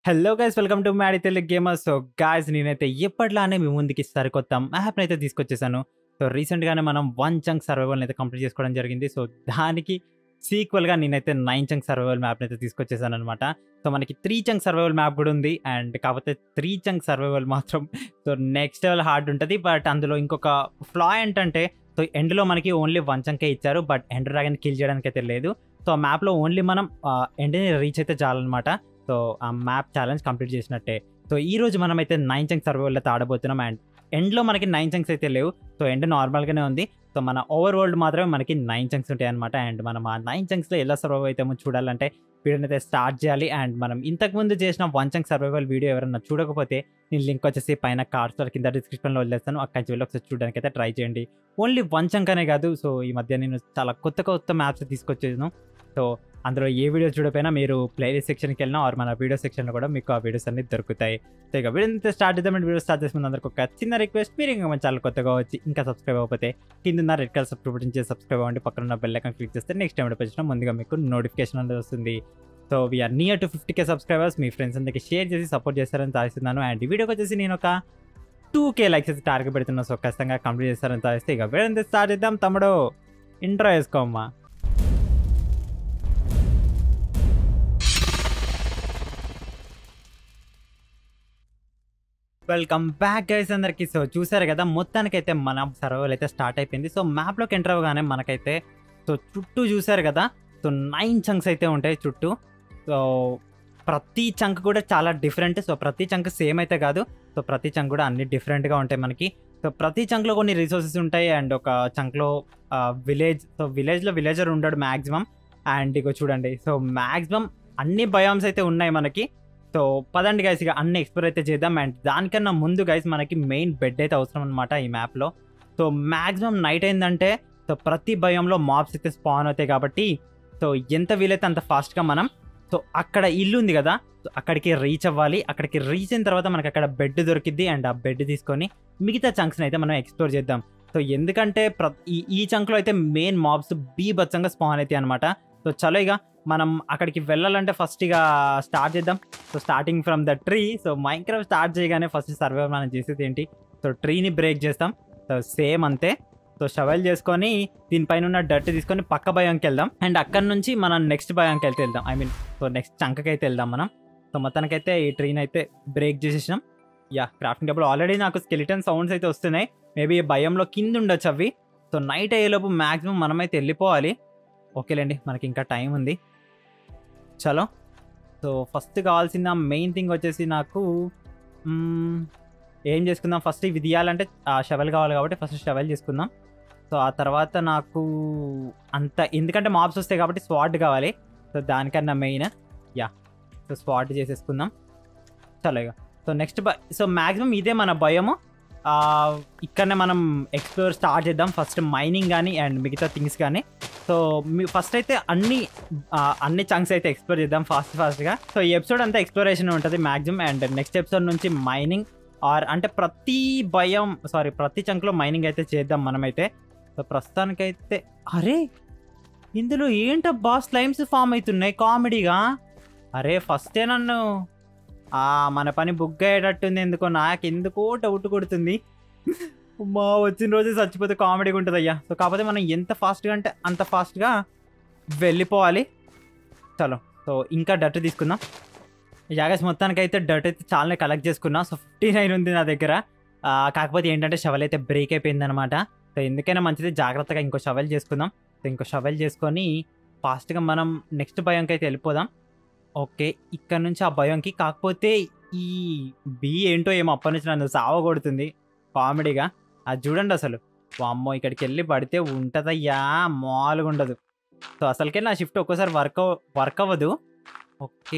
Hello guys welcome to Maddy Telugu gamer so guys నేనైతే ఎప్పటిలానే మీ ముందుకి సరికొత్త మ్యాప్ని అయితే తీసుకొచ్చేసాను సో రీసెంట్గానే మనం వన్ చంక్ సర్వైవల్ని అయితే కంప్లీట్ చేసుకోవడం జరిగింది సో దానికి సీక్వల్గా నేనైతే నైన్ చంక్ సర్వైవల్ మ్యాప్ని అయితే తీసుకొచ్చేసాను అనమాట సో మనకి త్రీ చంక్ సర్వైవల్ మ్యాప్ కూడా ఉంది అండ్ కాకపోతే త్రీ చంక్ సర్వైవల్ మాత్రం సో నెక్స్ట్ లెవెల్ హార్డ్ ఉంటుంది బట్ అందులో ఇంకొక ఫ్లా ఏంటంటే సో ఎండ్లో మనకి ఓన్లీ వన్ చంకే ఇచ్చారు బట్ ఎండ్ డ్రాగన్ కిల్ చేయడానికి అయితే లేదు సో ఆ మ్యాప్లో ఓన్లీ మనం ఎండ్ని రీచ్ అయితే చాలన్నమాట సో ఆ మ్యాప్ ఛాలెంజ్ కంప్లీట్ చేసినట్టే సో ఈ రోజు మనం అయితే నైన్ చంక్స్ సర్వైవల్ అయితే ఆడబోతున్నాం అండ్ ఎండ్లో మనకి నైన్ చంక్స్ అయితే లేవు సో ఎండ్ నార్మల్గానే ఉంది సో మన ఓవర్ వరల్డ్ మాత్రమే మనకి నైన్ చంక్స్ ఉంటాయి అనమాట అండ్ మనం ఆ నైన్ చంక్స్లో ఎలా సర్వైవ్ అవుతామో చూడాలంటే వీడియోని అయితే స్టార్ట్ చేయాలి అండ్ మనం ఇంతకుముందు చేసిన వన్ చంక్ సర్వైవల్ వీడియో ఎవరైనా చూడకపోతే నేను లింక్ వచ్చేసి పైన కార్డ్స్ కింద డిస్క్రిప్షన్లో వదిలేస్తాను అక్కడి నుంచి వెళ్ళి ఒకసారి చూడడానికి అయితే ట్రై చేయండి ఓన్లీ వన్ చంక్ అనే కాదు సో ఈ మధ్య నేను చాలా కొత్త కొత్త మ్యాప్స్ తీసుకొచ్చేసాను సో అందులో ఏ వీడియో చూడకపోయినా మీరు ప్లేలిస్ట్ సెక్షన్కి వెళ్ళినా ఆర్ మన వీడియో సెక్షన్లో కూడా మీకు ఆ వీడియోస్ అన్ని దొరుకుతాయి సో ఇక వీడియో అయితే స్టార్ట్ చేద్దామంటే వీడియో స్టార్ట్ చేసిన ముందు అందరికి ఒక చిన్న రిక్వెస్ట్ మీరు ఇంకా మన ఛానల్ కొత్తగా వచ్చి ఇంకా సబ్స్క్రైబ్ అవ్వకపోతే కింద ఉన్న రెడ్ కలర్ సబ్స్క్రైబ్ బటన్ చేసి సబ్స్క్రైబ్ అవ్వండి పక్కన ఉన్న బెల్ ఐకాన్ క్లిక్ చేస్తే నెక్స్ట్ టైం వచ్చిన ముందుగా మీకు నోటిఫికేషన్ అనేది వస్తుంది so we are near to fifty K subscribers మీ ఫ్రెండ్స్ అందరికి షేర్ చేసి సపోర్ట్ చేస్తారని తాగిస్తున్నాను అండ్ ఈ వీడియోకి వచ్చేసి నేను ఒక టూ కే లైక్స్ అయితే టార్గెట్ పెడుతున్నా సో ఖచ్చితంగా కంప్లీట్ చేస్తారని తాగిస్తే ఇక వీడియో స్టార్ట్ చేద్దాం తమ్ముడు ఇంట్రో వేసుకోమ్మా వెల్కమ్ బ్యాక్ గైస్ అందరికి సో చూసారు కదా మొత్తానికైతే మన సర్వైవల్ అయితే స్టార్ట్ అయిపోయింది సో మ్యాప్లోకి ఎంటర్ అవ్వగానే మనకైతే సో చుట్టూ చూసారు కదా సో నైన్ చంక్స్ అయితే ఉంటాయి చుట్టూ సో ప్రతి చంక్ కూడా చాలా డిఫరెంట్ సో ప్రతి చంక్ సేమ్ అయితే కాదు సో ప్రతి చంక్ కూడా అన్ని డిఫరెంట్గా ఉంటాయి మనకి సో ప్రతి చంక్లో కొన్ని రిసోర్సెస్ ఉంటాయి అండ్ ఒక చంక్లో విలేజ్ సో విలేజ్లో విలేజర్ ఉండడు మ్యాక్సిమం అండ్ ఇగో చూడండి సో మ్యాక్సిమం అన్ని బయామ్స్ అయితే ఉన్నాయి మనకి సో పదండి గైస్ ఇక అన్ని ఎక్స్ప్లోర్ అయితే చేద్దాం అండ్ దానికన్నా ముందు గైస్ మనకి మెయిన్ బెడ్ అయితే అవసరం అనమాట ఈ మ్యాప్లో సో మ్యాక్సిమం నైట్ అయిందంటే సో ప్రతి భయంలో మాబ్స్ అయితే స్పాన్ అవుతాయి కాబట్టి సో ఎంత వీలైతే అంత ఫాస్ట్గా మనం సో అక్కడ ఇల్లు ఉంది కదా సో అక్కడికి రీచ్ అవ్వాలి అక్కడికి రీచ్ అయిన తర్వాత మనకి అక్కడ బెడ్ దొరికిద్ది అండ్ ఆ బెడ్ తీసుకొని మిగతా చంక్స్ని అయితే మనం ఎక్స్ప్లోర్ చేద్దాం సో ఎందుకంటే ప్ర ఈ ఈ చంక్లో అయితే మెయిన్ మాబ్స్ బీభత్సంగా స్పాన్ అవుతాయి అనమాట సో చలో ఇక మనం అక్కడికి వెళ్ళాలంటే ఫస్ట్ ఇక స్టార్ట్ చేద్దాం so starting from the tree so Minecraft start చేయగానే ఫస్ట్ సర్వే మనం చేసేది ఏంటి సో ట్రీని బ్రేక్ చేస్తాం సో సేమ్ అంతే సో షవెల్ చేసుకొని దీనిపైన ఉన్న డర్ట్ తీసుకొని పక్క భయంకి వెళ్దాం అండ్ అక్కడ నుంచి మనం నెక్స్ట్ భయంకి వెళ్తే వెళ్దాం ఐ మీన్ సో నెక్స్ట్ చంకకి అయితే వెళ్దాం మనం సో మొత్తానికైతే ఈ ట్రీని అయితే బ్రేక్ చేసేసినాం యా క్రాఫ్టింగ్ టేబుల్ ఆల్రెడీ నాకు స్కెలిటన్ సౌండ్స్ అయితే వస్తున్నాయి మేబీ భయంలో కింద ఉండొచ్చు అవి సో నైట్ అయ్యేలోపు మ్యాక్సిమం మనమైతే వెళ్ళిపోవాలి ఓకేలేండి మనకి ఇంకా టైం ఉంది చలో సో ఫస్ట్ కావాల్సిన మెయిన్ థింగ్ వచ్చేసి నాకు మ్మ్, ఏం చేసుకుందాం ఫస్ట్ ఇవి తీయాలంటే ఆ షవెల్ కావాలి కాబట్టి ఫస్ట్ షవెల్ చేసుకుందాం సో ఆ తర్వాత నాకు అంత ఎందుకంటే మాప్స్ వస్తాయి కాబట్టి స్వాట్ కావాలి సో దానికన్నా మెయిన్ యా సో స్వాట్ చేసేసుకుందాం చలో ఇక సో నెక్స్ట్ బ సో మ్యాక్సిమం ఇదే మన భయము ఆ, ఇక్కడనే మనం ఎక్స్ప్లోర్ స్టార్ట్ చేద్దాం ఫస్ట్ మైనింగ్ కానీ అండ్ మిగతా థింగ్స్ కానీ సో మీ ఫస్ట్ అయితే అన్ని ఆ, అన్ని చంక్స్ అయితే ఎక్స్ప్లోర్ చేద్దాం ఫాస్ట్ ఫాస్ట్గా సో ఈ ఎపిసోడ్ అంతా ఎక్స్ప్లోరేషన్ ఉంటుంది మ్యాక్సిమం అండ్ నెక్స్ట్ ఎపిసోడ్ నుంచి మైనింగ్ ఆర్ అంటే ప్రతి భయం సారీ ప్రతి చంక్లో మైనింగ్ అయితే చేద్దాం మనమైతే సో ప్రస్తుతానికైతే అరే ఇందులో ఏంటబ్బా స్లైమ్స్ ఫామ్ అవుతున్నాయి కామెడీగా అరే ఫస్టే నన్ను ఆ మన పని బుక్ అయ్యేటట్టుంది ఎందుకో నాకు ఎందుకో డౌట్ కొడుతుంది మా వచ్చిన రోజు చచ్చిపోతే కామెడీగా ఉంటుంది అయ్యా సో కాకపోతే మనం ఎంత ఫాస్ట్గా అంటే అంత ఫాస్ట్గా వెళ్ళిపోవాలి చలో సో ఇంకా డట్ తీసుకుందాం జాగస్ మొత్తానికి అయితే డట్ అయితే చాలా కలెక్ట్ చేసుకున్నా సో ఫిఫ్టీ నైన్ ఉంది నా దగ్గర ఆ, కాకపోతే ఏంటంటే షవల్ అయితే బ్రేక్ అయిపోయింది అనమాట సో ఎందుకైనా మంచిది జాగ్రత్తగా ఇంకో షవల్ చేసుకుందాం సో ఇంకో షవల్ చేసుకొని ఫాస్ట్గా మనం నెక్స్ట్ భయంకి అయితే వెళ్ళిపోదాం ఓకే ఇక్కడ నుంచి ఆ భయంకి కాకపోతే ఈ బీ ఏంటో ఏమో అప్పటి నుంచి నన్ను సావ కొడుతుంది కామెడీగా అది చూడండి అసలు వామ్మో ఇక్కడికి వెళ్ళి పడితే ఉంటుందయ్యా మామూలుగా ఉండదు సో అసలుకే నా షిఫ్ట్ ఒక్కోసారి వర్క్ వర్క్ అవ్వదు ఓకే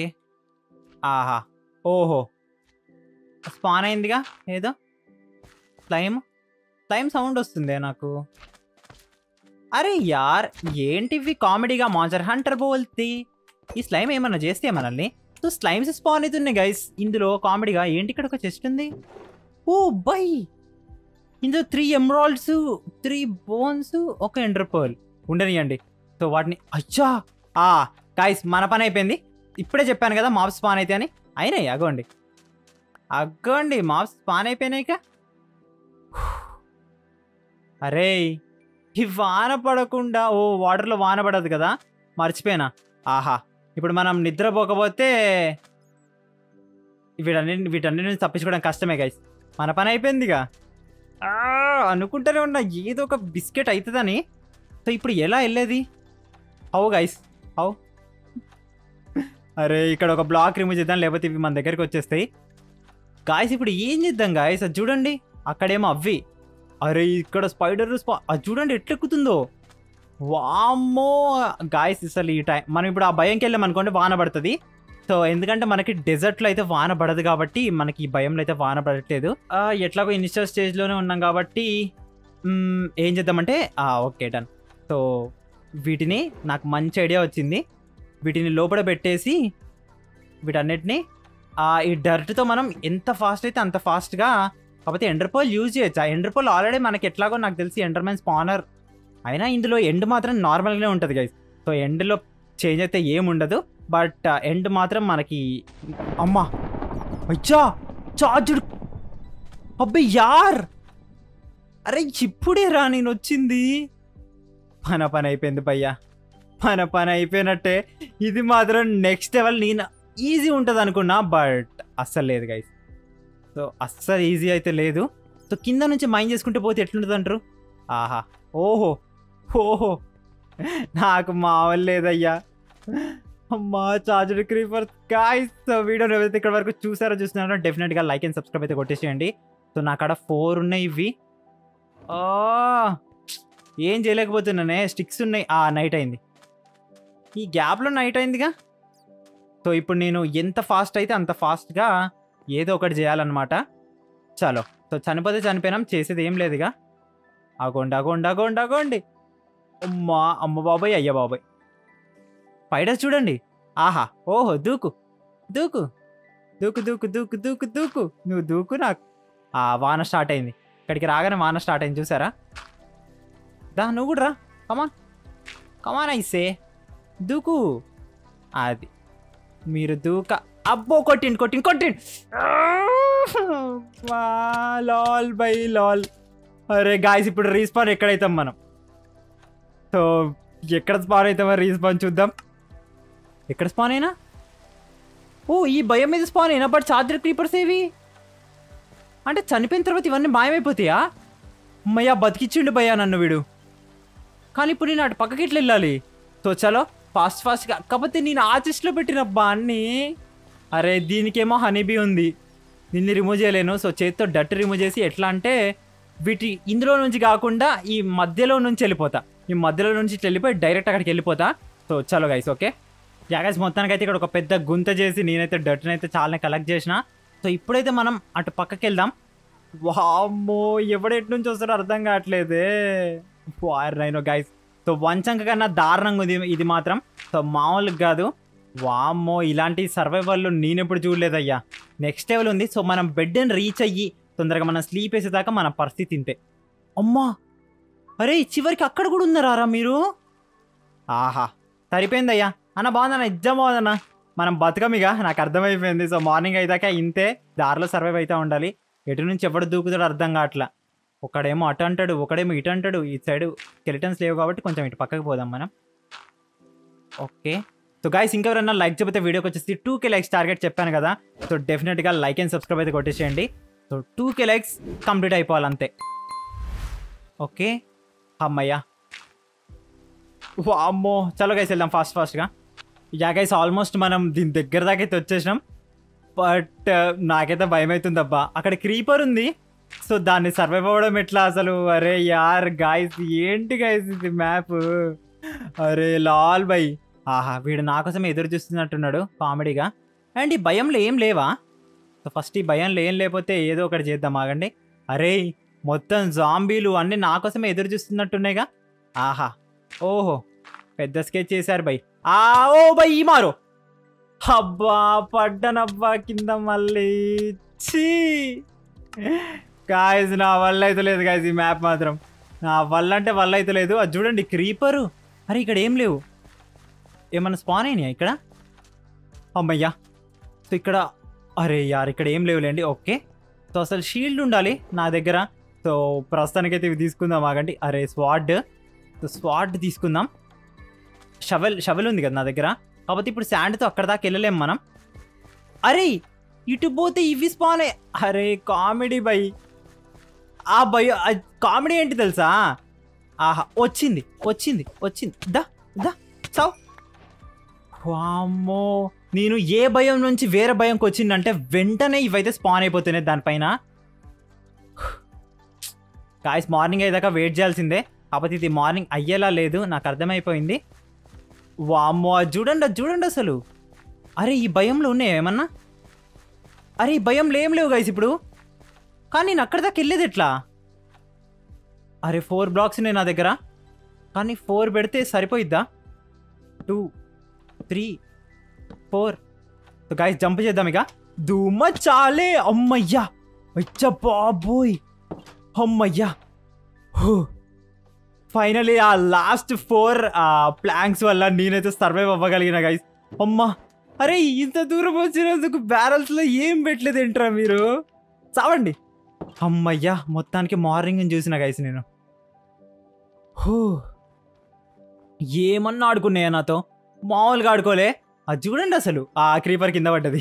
ఆహా ఓహో స్పాన్ అయిందిగా ఏదో స్లైమ్ స్లైమ్ సౌండ్ వస్తుందే నాకు అరే యార్ ఏంటివి కామెడీగా మాన్సర్ హంటర్ బోల్తి ఈ స్లైమ్ ఏమన్నా చేస్తే మనల్ని సో స్లైమ్స్ స్పాన్ అవుతున్నాయి గైస్ ఇందులో కామెడీగా ఏంటి ఇక్కడ ఒక చెస్ట్ ఉంది ఓ బై ఇందులో త్రీ ఎమరాల్డ్స్ త్రీ బోన్స్ ఒక ఎండర్పర్ల్ ఉండనియండి సో వాటిని అచ్చా ఆ గాయస్ మన పని అయిపోయింది ఇప్పుడే చెప్పాను కదా మాప్ స్పాన్ అయితే అని అయినాయి అగోండి అగ్గోండి మాప్స్ స్పాన్ అయిపోయినాయి ఇక అరే ఈ వాన పడకుండా ఓ వాటర్లో వాన పడదు కదా మర్చిపోయినా ఆహా ఇప్పుడు మనం నిద్రపోకపోతే వీటన్ని వీటన్నిటి నుంచి తప్పించుకోవడం కష్టమే గైస్ మన పని అయిపోయిందిగా ఆ, అనుకుంటూనే ఉన్నా ఏదో ఒక బిస్కెట్ అవుతుందని సో ఇప్పుడు ఎలా వెళ్ళేది హౌ గైస్ హౌ అరే ఇక్కడ ఒక బ్లాక్ రిమూవ్ చేద్దాం లేకపోతే ఇవి మన దగ్గరికి వచ్చేస్తాయి గాయస్ ఇప్పుడు ఏం చేద్దాం గాయస్ అది చూడండి అక్కడేమో అవ్వి అరే ఇక్కడ స్పైడర్ స్పా అది చూడండి ఎట్లెక్కుతుందో వామ్మో గాయస్ అసలు ఈ టైం మనం ఇప్పుడు ఆ భయంకి వెళ్ళాం అనుకోండి వాన పడుతుంది సో ఎందుకంటే మనకి డెజర్ట్లో అయితే వాన పడదు కాబట్టి మనకి ఈ భయంలో అయితే వాన పడట్లేదు ఆ, ఎట్లాగో ఇనిషియల్ స్టేజ్లోనే ఉన్నాం కాబట్టి మ్మ్, ఏం చేద్దామంటే ఓకే డన్ సో వీటిని నాకు మంచి ఐడియా వచ్చింది వీటిని లోపల పెట్టేసి వీటన్నిటిని ఆ, ఈ డర్ట్తో మనం ఎంత ఫాస్ట్ అయితే అంత ఫాస్ట్గా కాకపోతే ఎండర్పోల్ యూజ్ చేయొచ్చు ఆ ఎండర్పోల్ ఆల్రెడీ మనకి ఎట్లాగో నాకు తెలిసి ఎండర్మెన్ స్పానర్ అయినా ఇందులో ఎండ్ మాత్రం నార్మల్గానే ఉంటుంది గైస్ సో ఎండ్లో చేంజ్ అయితే ఏం ఉండదు బట్ ఎండ్ మాత్రం మనకి అమ్మా అచ్చా చార్జుడు అబ్బే యార్ అరే ఇప్పుడే రా నేను వచ్చింది మన పని అయిపోయింది భయ్యా మన పని అయిపోయినట్టే ఇది మాత్రం నెక్స్ట్ లెవెల్ నేను ఈజీ ఉంటుంది అనుకున్నా బట్ అస్సలు లేదు గైస్ సో అస్సలు ఈజీ అయితే లేదు సో కింద నుంచి మైండ్ చేసుకుంటే పోతే ఎట్లుంటుంది అంటారు ఆహా ఓహో ఓహో నాకు మావల్ లేదయ్యా అమ్మా charged creeper guys so video ఎవరైతే ఇక్కడ వరకు చూసారో చూస్తున్నారో డెఫినెట్గా లైక్ అండ్ సబ్స్క్రైబ్ అయితే కొట్టేసేయండి సో నా కాడ ఫోర్ ఉన్నాయి ఇవి ఆ, ఏం చేయలేకపోతున్నానే స్టిక్స్ ఉన్నాయి ఆ నైట్ అయింది ఈ గ్యాప్లో నైట్ అయిందిగా సో ఇప్పుడు నేను ఎంత ఫాస్ట్ అయితే అంత ఫాస్ట్గా ఏదో ఒకటి చేయాలన్నమాట చలో సో చనిపోతే చనిపోయినాం చేసేది ఏం లేదుగా అగోండి అగోండి అగోండి అగోండి అమ్మా అమ్మ బాబాయ్ అయ్య బాబాయ్ స్పైడర్స్ చూడండి ఆహా ఓహో దూకు దూకు దూకు దూకు దూకు దూకు దూకు నువ్వు దూకు నాకు ఆ వాన స్టార్ట్ అయింది ఇక్కడికి రాగానే వాన స్టార్ట్ అయింది చూసారా దా నువ్వు కూడా రా కమాన్ కమాన్ ఐసే దూకు అది మీరు దూక అబ్బో కొట్టిండి కొట్టిండి కొట్టిండి వా, లాల్ బై లాల్ అరే గాయస్ ఇప్పుడు రీస్పాన్ ఎక్కడైతాం మనం సో ఎక్కడ స్పాన్ అవుతామో రీస్పాన్ చూద్దాం ఎక్కడ స్పాన్ అయినా ఓ ఈ భయం మీద స్పాన్ అయినా బట్ చార్జర్ క్రీపర్స్ ఏవి అంటే చనిపోయిన తర్వాత ఇవన్నీ మాయమైపోతాయా అమ్మయ్యా బతికిచ్చిండు భయ్యా నన్ను వీడు కానీ ఇప్పుడు నేను అటు పక్కకి ఇట్లా వెళ్ళాలి సో చలో ఫాస్ట్ ఫాస్ట్గా కాకపోతే నేను ఆ చెస్ట్లో పెట్టిన బాన్ని అరే దీనికేమో హనీబీ ఉంది దీన్ని రిమూవ్ చేయలేను సో చేతితో డట్ రిమూవ్ చేసి ఎట్లా అంటే వీటి ఇందులో నుంచి కాకుండా ఈ మధ్యలో నుంచి వెళ్ళిపోతా ఈ మధ్యలో నుంచి ఇట్లా వెళ్ళిపోయి డైరెక్ట్ అక్కడికి వెళ్ళిపోతా సో చలో గైస్ ఓకే జాగైస్ మొత్తానికైతే ఇక్కడ ఒక పెద్ద గుంత చేసి నేనైతే డట్ని అయితే చాలా కలెక్ట్ చేసిన సో ఇప్పుడైతే మనం అటు పక్కకి వెళ్దాం వామ్మో ఎవడెటు నుంచి వస్తాడో అర్థం కావట్లేదే వార్ నైనో గైస్ సో వంచంక కన్నా దారుణంగా ఉంది ఇది మాత్రం సో మామూలుగా కాదు వామ్మో ఇలాంటి సర్వైవల్లో నేను ఎప్పుడు చూడలేదయ్యా నెక్స్ట్ లెవెల్ ఉంది సో మనం బెడ్ని రీచ్ అయ్యి తొందరగా మనం స్లీప్ వేసేదాకా మన పరిస్థితి ఇంతే అమ్మా అరే చివరికి అక్కడ కూడా ఉన్నారా మీరు ఆహా సరిపోయిందయ్యా అన్న బాగుందన్న ఇజ్జం బాగుందన్న మనం బతకమిగా నాకు అర్థమైపోయింది సో మార్నింగ్ అయ్యాక ఇంతే దారిలో సర్వైవ్ అవుతా ఉండాలి ఎటు నుంచి ఎవడు దూకుతాడో అర్థం కావట్లా ఒకడేమో అటు అంటాడు ఒకడేమో ఇటు అంటాడు ఈ సైడ్ స్కెలిటన్స్ లేవు కాబట్టి కొంచెం ఇటు పక్కకి పోదాం మనం ఓకే సో గాయస్ ఇంకెవరన్నా లైక్ చెప్తే వీడియోకి వచ్చేసి టూ కే లైక్స్ టార్గెట్ చెప్పాను కదా సో డెఫినెట్గా లైక్ అండ్ సబ్స్క్రైబ్ అయితే కొట్టేసేయండి so two K likes complete అయిపోవాలి అంతే ఓకే అమ్మయ్యా అమ్మో చలో గైస్ వెళ్దాం ఫాస్ట్ ఫాస్ట్గా యా గైస్ ఆల్మోస్ట్ మనం దీని దగ్గర దాకా అయితే వచ్చేసినాం బట్ నాకైతే భయం అవుతుంది అబ్బా అక్కడ క్రీపర్ ఉంది సో దాన్ని సర్వైవ్ అవ్వడం ఎట్లా అసలు అరే యార్ గాయస్ ఏంటి గాయస్ ఇది మ్యాప్ అరే లాల్ బై ఆహా వీడు నా కోసం ఎదురు చూస్తున్నట్టున్నాడు కామెడీగా అండ్ ఈ భయంలో ఏం లేవా సో ఫస్ట్ ఈ భయంలో ఏం లేకపోతే ఏదో ఒకటి చేద్దాం ఆగండి అరే మొత్తం జాంబీలు అన్నీ నా కోసమే ఎదురు చూస్తున్నట్టున్నాయిగా ఆహా ఓహో పెద్ద స్కెచ్ చేశారు బై ఆ ఓ బై ఈ మారు అబ్బా పడ్డనబ్బా కింద మళ్ళీ ఛీ గాయస్ నా వల్ల అయితే లేదు గాయస్ ఈ మ్యాప్ మాత్రం నా వల్ల అంటే వల్ల అయితే లేదు అది చూడండి క్రీపరు అరే ఇక్కడ ఏం లేవు ఏమన్నా స్పాన్ అయినాయా ఇక్కడ అమ్మయ్యా సో ఇక్కడ అరే యార్ ఇక్కడ ఏం లేవులేండి ఓకే సో అసలు షీల్డ్ ఉండాలి నా దగ్గర సో ప్రస్తుతానికైతే ఇవి తీసుకుందాం ఆగండి అరే స్వాడ్ సో స్వాడ్ తీసుకుందాం షవెల్ షవెల్ ఉంది కదా నా దగ్గర కాకపోతే ఇప్పుడు శాండ్తో అక్కడ దాకా వెళ్ళలేం మనం అరే ఇటు పోతే ఇవి స్పాన్ అరే కామెడీ బై ఆ భయ కామెడీ ఏంటి తెలుసా ఆహా వచ్చింది వచ్చింది వచ్చింది దా దా చావ్ వామ్మో నేను ఏ భయం నుంచి వేరే భయంకి వచ్చిందంటే వెంటనే ఇవైతే స్పాన్ అయిపోతున్నాయి దానిపైన గాయస్ మార్నింగ్ అయ్యేదాకా వెయిట్ చేయాల్సిందే కాకపోతే ఇది మార్నింగ్ అయ్యేలా లేదు నాకు అర్థమైపోయింది వామ్మో అది చూడండి అది చూడండి అసలు అరే ఈ భయంలో ఉన్నాయి ఏమన్నా అరే ఈ భయంలో ఏం లేవు గైస్ ఇప్పుడు కానీ నేను అక్కడ దాకా వెళ్ళేది ఎట్లా అరే ఫోర్ బ్లాక్స్ ఉన్నాయి నా దగ్గర కానీ ఫోర్ పెడితే సరిపోయిద్దా two three four guys jump చేద్దాం ఇక దుమ్మ చాలే అమ్మయ్యా అచ్చా బాబోయ్ అమ్మయ్యా ఫైనలీ ఆ లాస్ట్ ఫోర్ ప్లాంక్స్ వల్ల నేనైతే సర్వైవ్ అవ్వగలిగిన గైస్ అమ్మా అరే ఇంత దూరం వచ్చినందుకు బ్యారల్స్లో ఏం పెట్టలేదు ఏంట్రా మీరు చావండి అమ్మయ్యా మొత్తానికి మార్నింగ్ చూసిన గైస్ నేను హూ ఏమన్నా ఆడుకున్నాయా నాతో మామూలుగా ఆడుకోలే అది చూడండి అసలు ఆ క్రీపర్ కింద పడ్డది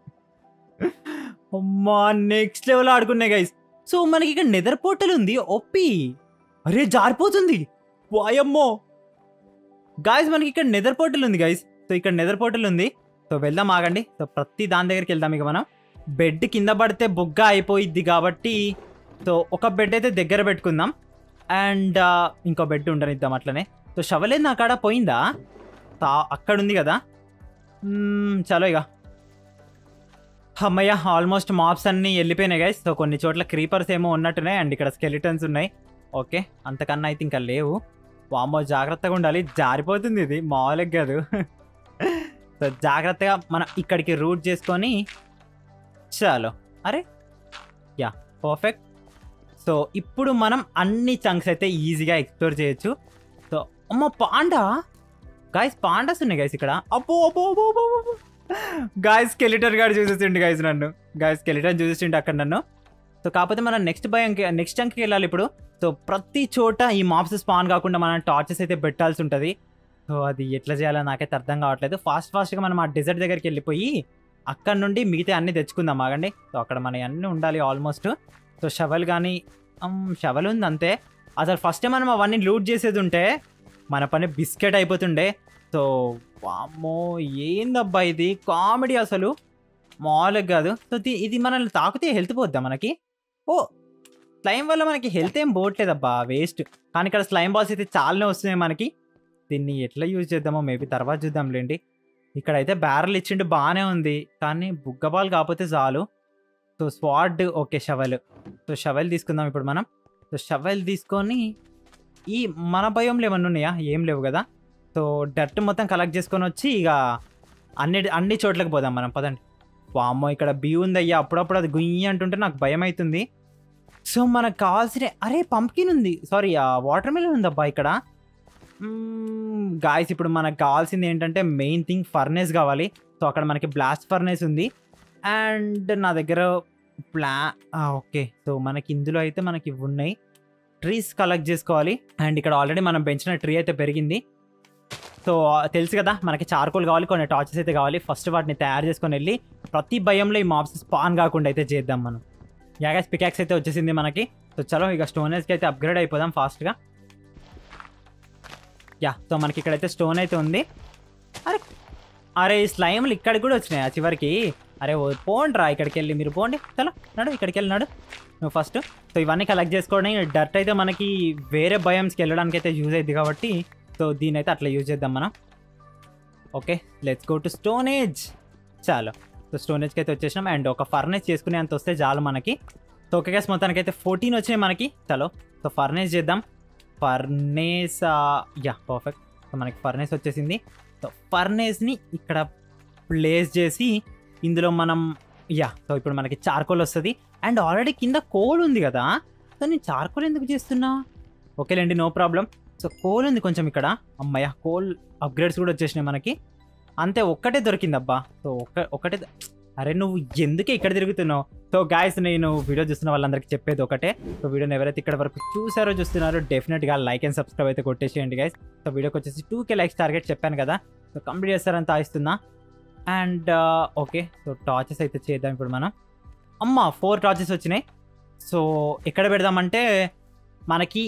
అమ్మా నెక్స్ట్ లెవెల్ ఆడుకున్నాయి గైస్ సో మనకి ఇక్కడ నెదర్ పోర్టల్ ఉంది ఒప్పి అరే జారిపోతుంది వాయమ్మో గాయస్ మనకి ఇక్కడ నెదర్ పోర్టల్ ఉంది గైస్ సో ఇక్కడ నెదర్ పోర్టల్ ఉంది సో వెళ్దాం ఆగండి సో ప్రతి దాని దగ్గరికి వెళ్దాం ఇక మనం బెడ్ కింద పడితే బొగ్గ అయిపోయిద్ది కాబట్టి సో ఒక బెడ్ అయితే దగ్గర పెట్టుకుందాం అండ్ ఇంకో బెడ్ ఉండనిద్దాం అట్లనే సో షవలేదు నా కాడ పోయిందా తా- అక్కడ ఉంది కదా మ్మ్, చలో ఇక అమ్మయ్య ఆల్మోస్ట్ మాప్స్ అన్నీ వెళ్ళిపోయినాయి గైస్ సో కొన్ని చోట్ల క్రీపర్స్ ఏమో ఉన్నట్టున్నాయి అండ్ ఇక్కడ స్కెలిటన్స్ ఉన్నాయి ఓకే అంతకన్నా అయితే ఇంకా లేవు వామ్మో జాగ్రత్తగా ఉండాలి జారిపోతుంది ఇది మామూలుగా కాదు సో జాగ్రత్తగా మనం ఇక్కడికి రూట్ చేసుకొని చాలు అరే యా పర్ఫెక్ట్ సో ఇప్పుడు మనం అన్ని చంక్స్ అయితే ఈజీగా ఎక్స్ప్లోర్ చేయొచ్చు సో అమ్మ పాండా గాయస్ పాండాస్ ఉన్నాయి గైస్ ఇక్కడ అబ్బో అబ్బో అబ్బో అబ్బో అబ్బో. గాయస్ స్కెలిటన్ గారు చూసేసిండు గాయస్ నన్ను గాయస్ స్కెలిటన్ చూసేసిండు అక్కడ నన్ను సో కాకపోతే మనం నెక్స్ట్ భయంకి నెక్స్ట్ చంక్కి వెళ్ళాలి ఇప్పుడు సో ప్రతి చోట ఈ మాప్స్ స్పాన్ కాకుండా మనం టార్చెస్ అయితే పెట్టాల్సి ఉంటుంది సో అది ఎట్లా చేయాలో నాకైతే అర్థం కావట్లేదు ఫాస్ట్ ఫాస్ట్గా మనం ఆ డెజర్ట్ దగ్గరికి వెళ్ళిపోయి అక్కడ నుండి మిగతా అన్ని తెచ్చుకుందాం ఆగండి సో అక్కడ మన అన్నీ ఉండాలి ఆల్మోస్ట్ సో షవల్ కానీ షవల్ ఉంది అంతే అసలు ఫస్ట్ మనం అవన్నీ లూట్ చేసేది ఉంటే మన పని బిస్కెట్ అయిపోతుండే సో వామ్మో ఏందబ్బా ఇది కామెడీ అసలు మామూలుగా కాదు సో ఇది- ఇది మనల్ని తాకితే హెల్త్ పోద్దా మనకి ఓ స్లైమ్ వల్ల మనకి హెల్త్ ఏం పోవట్లేదబ్బా వేస్ట్ కానీ ఇక్కడ స్లైమ్ బాల్స్ అయితే చాలానే వస్తున్నాయి మనకి దీన్ని ఎట్లా యూజ్ చేద్దామో మేబీ తర్వాత చూద్దాంలేండి ఇక్కడైతే బ్యారల్ ఇచ్చిండు బాగానే ఉంది కానీ బుగ్గ బాల్ కాకపోతే చాలు so sword okay shovel so shovel తీసుకుందాం ఇప్పుడు మనం సో షవల్ తీసుకొని ఈ మన భయంలో ఏమన్నా ఉన్నాయా ఏం లేవు కదా సో డర్ట్ మొత్తం కలెక్ట్ చేసుకొని వచ్చి ఇక అన్ని అన్ని చోట్లకి పోదాం మనం పదండి వామ్మో ఇక్కడ బీ ఉందయ్యా అప్పుడప్పుడు అది గుయ్యి అంటుంటే నాకు భయం అవుతుంది సో మనకు కావాల్సిన అరే పంప్కిన్ ఉంది సారీ వాటర్ మిలన్ ఉందబ్బా ఇక్కడ గాయస్ ఇప్పుడు మనకు కావాల్సింది ఏంటంటే మెయిన్ థింగ్ ఫర్నేస్ కావాలి సో అక్కడ మనకి బ్లాస్ట్ ఫర్నేస్ ఉంది అండ్ నా దగ్గర ప్లా ఓకే సో మనకి ఇందులో అయితే మనకి ఇవి ఉన్నాయి ట్రీస్ కలెక్ట్ చేసుకోవాలి అండ్ ఇక్కడ ఆల్రెడీ మనం పెంచిన ట్రీ అయితే పెరిగింది సో తెలుసు కదా మనకి చార్కోల్ కావాలి కొన్ని టార్చెస్ అయితే కావాలి ఫస్ట్ వాటిని తయారు చేసుకొని వెళ్ళి ప్రతి భయంలో ఈ మాబ్స్ స్పాన్ కాకుండా అయితే చేద్దాం మనం యాగస్ పికాక్స్ అయితే వచ్చేసింది మనకి సో చలో ఇక స్టోనేజ్కి అయితే అప్గ్రేడ్ అయిపోదాం ఫాస్ట్గా యా సో మనకి ఇక్కడైతే స్టోన్ అయితే ఉంది అరే అరే ఈ స్లైమ్లు ఇక్కడికి కూడా వచ్చినాయి ఆ చివరికి అరే ఓ పోండ్రా ఇక్కడికి వెళ్ళి మీరు పోండి చలో నడు ఇక్కడికి వెళ్ళి నడు నువ్వు ఫస్ట్ సో ఇవన్నీ కలెక్ట్ చేసుకోవడం డర్ట్ అయితే మనకి వేరే భయంస్కి వెళ్ళడానికి అయితే యూజ్ అయింది కాబట్టి సో దీని అయితే అట్లా యూజ్ చేద్దాం మనం okay let's go to stone age చాలు సో స్టోనేజ్కి అయితే వచ్చేసినాం అండ్ ఒక ఫర్నేజ్ చేసుకునే అంత వస్తే చాలు మనకి సో ఓకే గ్యాస్ మొత్తానికి అయితే ఫోర్టీన్ వచ్చినాయి మనకి చలో సో ఫర్నేజ్ చేద్దాం ఫర్నేస్ యా పర్ఫెక్ట్ సో మనకి ఫర్నేస్ వచ్చేసింది సో ఫర్నేస్ని ఇక్కడ ప్లేస్ చేసి ఇందులో మనం యా సో ఇప్పుడు మనకి చార్కోల్ వస్తుంది అండ్ ఆల్రెడీ కింద కోల్ ఉంది కదా సో నేను చార్కోల్ ఎందుకు చేస్తున్నా ఓకేలేండి నో ప్రాబ్లం సో కోల్ ఉంది కొంచెం ఇక్కడ అమ్మయ్య కోల్ అప్గ్రేడ్స్ కూడా వచ్చేసినాయి మనకి అంతే ఒక్కటే దొరికింది అబ్బా సో ఒక్క ఒకటే అరే నువ్వు ఎందుకే ఇక్కడ తిరుగుతున్నావు సో గాయస్ నేను వీడియో చూస్తున్న వాళ్ళందరికీ చెప్పేది ఒకటే సో వీడియోని ఎవరైతే ఇక్కడ వరకు చూసారో చూస్తున్నారో డెఫినెట్గా లైక్ అండ్ సబ్స్క్రైబ్ అయితే కొట్టేసేయండి గైస్ సో వీడియోకి వచ్చేసి టూ కే లైక్స్ టార్గెట్ చెప్పాను కదా సో కంప్లీట్ చేస్తారని తాయిస్తున్నా అండ్ ఓకే సో టార్చెస్ అయితే చేద్దాం ఇప్పుడు మనం అమ్మ ఫోర్ టార్చెస్ వచ్చినాయి సో ఎక్కడ పెడదామంటే మనకి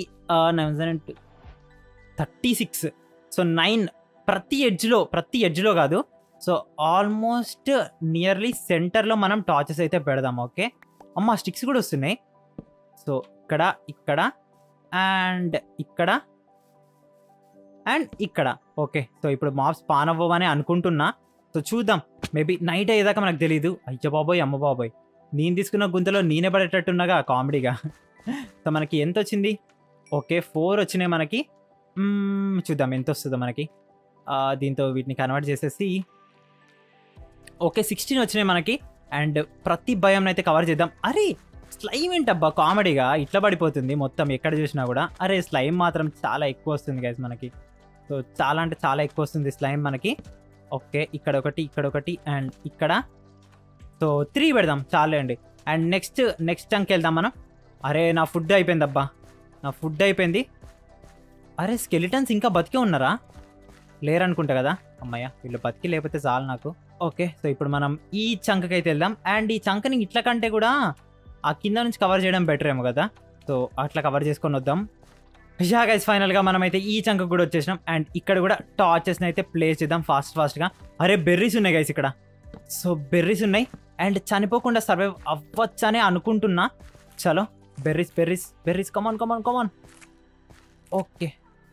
థర్టీ సిక్స్ సో నైన్ ప్రతి ఎడ్జ్లో ప్రతి ఎడ్జ్లో కాదు సో ఆల్మోస్ట్ నియర్లీ సెంటర్లో మనం టార్చెస్ అయితే పెడదాం ఓకే అమ్మ స్టిక్స్ కూడా వస్తున్నాయి సో ఇక్కడ ఇక్కడ అండ్ ఇక్కడ అండ్ ఇక్కడ ఓకే సో ఇప్పుడు మాప్స్ పాన్ అవ్వమని అనుకుంటున్నా సో చూద్దాం మేబీ నైట్ అయ్యేదాకా మనకు తెలియదు అయ్య బాబోయ్ అమ్మ బాబోయ్ నేను తీసుకున్న గుంతలో నేనే పడేటట్టున్నాగా కామెడీగా సో మనకి ఎంత వచ్చింది ఓకే ఫోర్ వచ్చినాయి మనకి మ్మ్, చూద్దాం ఎంత వస్తుందో మనకి ఆ, దీంతో వీటిని కన్వర్ట్ చేసేసి ఓకే సిక్స్టీన్ వచ్చినాయి మనకి అండ్ ప్రతి భయం అయితే కవర్ చేద్దాం అరే స్లైమ్ ఏంటబ్బా కామెడీగా ఇట్లా పడిపోతుంది మొత్తం ఎక్కడ చూసినా కూడా అరే స్లైమ్ మాత్రం చాలా ఎక్కువ వస్తుంది గైస్ మనకి సో చాలా అంటే చాలా ఎక్కువ వస్తుంది స్లైమ్ మనకి ఓకే ఇక్కడ ఒకటి ఇక్కడ ఒకటి అండ్ ఇక్కడ సో త్రీ పెడదాం చాలే అండి అండ్ నెక్స్ట్ నెక్స్ట్ చంక్ వెళ్దాం మనం అరే నా ఫుడ్ అయిపోయింది అబ్బా నా ఫుడ్ అయిపోయింది అరే స్కెలిటన్స్ ఇంకా బతికే ఉన్నారా లేరనుకుంటా కదా అమ్మయ్య వీళ్ళు బతికి లేకపోతే చాలు నాకు ఓకే సో ఇప్పుడు మనం ఈ చంకకి అయితే వెళ్దాం అండ్ ఈ చంకని ఇట్ల కంటే కూడా ఆ కింద నుంచి కవర్ చేయడం బెటర్ ఏమో కదా సో అట్లా కవర్ చేసుకొని వద్దాం యా గైస్ ఫైనల్గా మనం అయితే ఈ చంక కూడా వచ్చేసినాం అండ్ ఇక్కడ కూడా టార్చెస్ని అయితే ప్లేస్ చేద్దాం ఫాస్ట్ ఫాస్ట్గా అరే బెర్రీస్ ఉన్నాయి గైస్ ఇక్కడ సో బెర్రీస్ ఉన్నాయి అండ్ చనిపోకుండా సర్వైవ్ అవ్వచ్చనే అనుకుంటున్నా చలో berries berries berries come on come on come on okay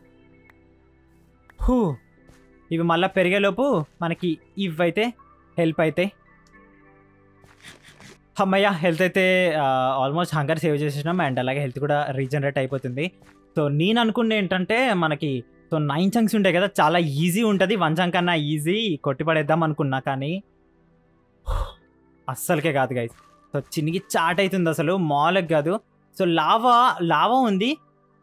హూ ఇవి మళ్ళీ పెరిగేలోపు మనకి ఇవైతే హెల్ప్ అవుతాయి అమ్మయ్య హెల్త్ అయితే ఆల్మోస్ట్ హంగర్ సేవ్ చేసేసినాం అండ్ అలాగే హెల్త్ కూడా రీజనరేట్ అయిపోతుంది సో నేను అనుకునే ఏంటంటే మనకి సో నైన్ చంక్స్ ఉంటాయి కదా చాలా ఈజీ ఉంటుంది వన్ చంక్ కన్నా ఈజీ కొట్టిపడేద్దాం అనుకున్నా కానీ అస్సలకే కాదు గైస్ సో చినిగి చాట్ అవుతుంది అసలు మాలకు కాదు సో లావా లావా ఉంది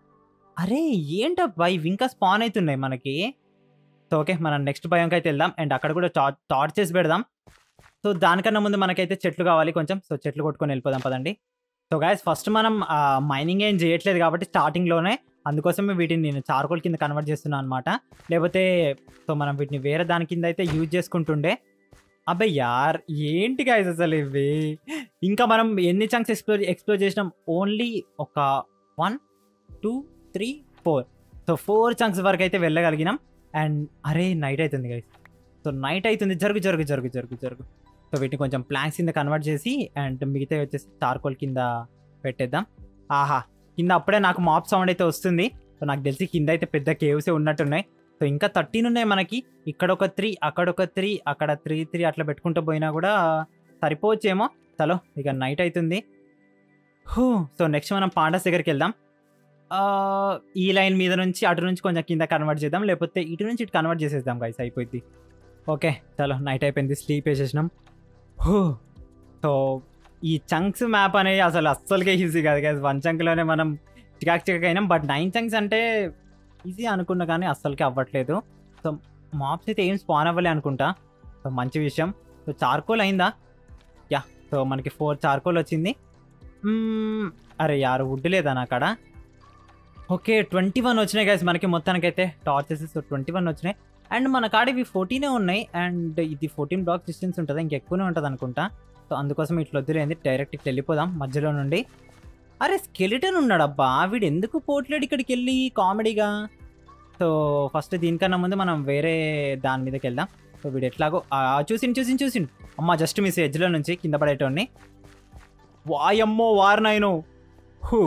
అరే ఏంటబ్బా ఇవి ఇంకా స్పాన్ అవుతున్నాయి మనకి సో ఓకే మనం నెక్స్ట్ భయంకి అయితే వెళ్దాం అండ్ అక్కడ కూడా టార్చ్ చేసి పెడదాం సో దానికన్నా ముందు మనకైతే చెట్లు కావాలి కొంచెం సో చెట్లు కొట్టుకొని వెళ్ళిపోదాం పదండి సో గాయస్ ఫస్ట్ మనం మైనింగ్ ఏం చేయట్లేదు కాబట్టి స్టార్టింగ్లోనే అందుకోసమే వీటిని నేను చార్కోల్ కింద కన్వర్ట్ చేస్తున్నాను అనమాట లేకపోతే సో మనం వీటిని వేరే దాని కింద అయితే యూజ్ చేసుకుంటుండే అబ్బాయి యార్ ఏంటి గాయస్ అసలు ఇవి ఇంకా మనం ఎన్ని చంక్స్ ఎక్స్ప్లోర్ ఎక్స్ప్లోర్ చేసినాం ఓన్లీ ఒక one two three four so four chunks వరకు అయితే వెళ్ళగలిగినాం అండ్ అరే నైట్ అవుతుంది గైస్ సో నైట్ అవుతుంది జరుగు జరుగు జరుగు జరుగు జరుగు సో వీటిని కొంచెం ప్లాంక్స్ కింద కన్వర్ట్ చేసి అండ్ మిగతా వచ్చేసి చార్కోల్ కింద పెట్టేద్దాం ఆహా కింద అప్పుడే నాకు మాప్ సౌండ్ అయితే వస్తుంది సో నాకు తెలిసి కింద అయితే పెద్ద కేవ్సే ఉన్నట్టున్నాయి సో ఇంకా థర్టీన్ ఉన్నాయి మనకి ఇక్కడ ఒక త్రీ అక్కడ ఒక త్రీ అక్కడ త్రీ త్రీ అట్లా పెట్టుకుంటూ పోయినా కూడా సరిపోవచ్చేమో చలో ఇక నైట్ అవుతుంది హూ సో నెక్స్ట్ మనం పాండాస్ దగ్గరికి వెళ్దాం ఆ, ఈ లైన్ మీద నుంచి అటు నుంచి కొంచెం కింద కన్వర్ట్ చేద్దాం లేకపోతే ఇటు నుంచి ఇటు కన్వర్ట్ చేసేద్దాం గైస్ అయిపోయింది ఓకే చలో నైట్ అయిపోయింది స్లీప్ వేసేసినాం హూ సో ఈ చంక్స్ మ్యాప్ అనేది అసలు అస్సలుకే ఈజీ కాదు గైస్ వన్ చంక్లోనే మనం చికాక్ చికాక్ అయినాం బట్ నైన్ చంక్స్ అంటే ఈజీ అనుకున్నా కానీ అస్సలకే అవ్వట్లేదు సో మాప్స్ అయితే ఏం స్పాన్ అవ్వలే అనుకుంటా సో మంచి విషయం సో చార్కోల్ అయిందా యా సో మనకి ఫోర్ చార్కోల్ వచ్చింది మ్మ్, అరే యారు వుడ్ లేదా నా అక్కడ ఓకే ట్వంటీ వన్ వచ్చినాయి గైస్ మనకి మొత్తానికైతే టార్చెస్ సో ట్వంటీ వన్ వచ్చినాయి అండ్ మన కాడ ఇవి ఫోర్టీనే ఉన్నాయి అండ్ ఇది ఫోర్టీన్ బ్లాక్ డిస్టెన్స్ ఉంటుంది ఇంకెక్కువనే ఉంటుంది అనుకుంటా సో అందుకోసం ఇట్లా వద్దులేంది డైరెక్ట్ ఇట్లా వెళ్ళిపోదాం మధ్యలో నుండి అరే స్కెలిటన్ ఉన్నాడు అబ్బా వీడు ఎందుకు పోట్లేడు ఇక్కడికి వెళ్ళి కామెడీగా సో ఫస్ట్ దీనికన్నా ముందు మనం వేరే దాని మీదకి వెళ్దాం సో వీడు ఎట్లాగో ఆ, చూసిండు చూసిండు చూసిండు అమ్మ జస్ట్ మిస్ ఎడ్జ్లో నుంచి కింద పడేటోడిని వాయమ్మో వారినాయను హూ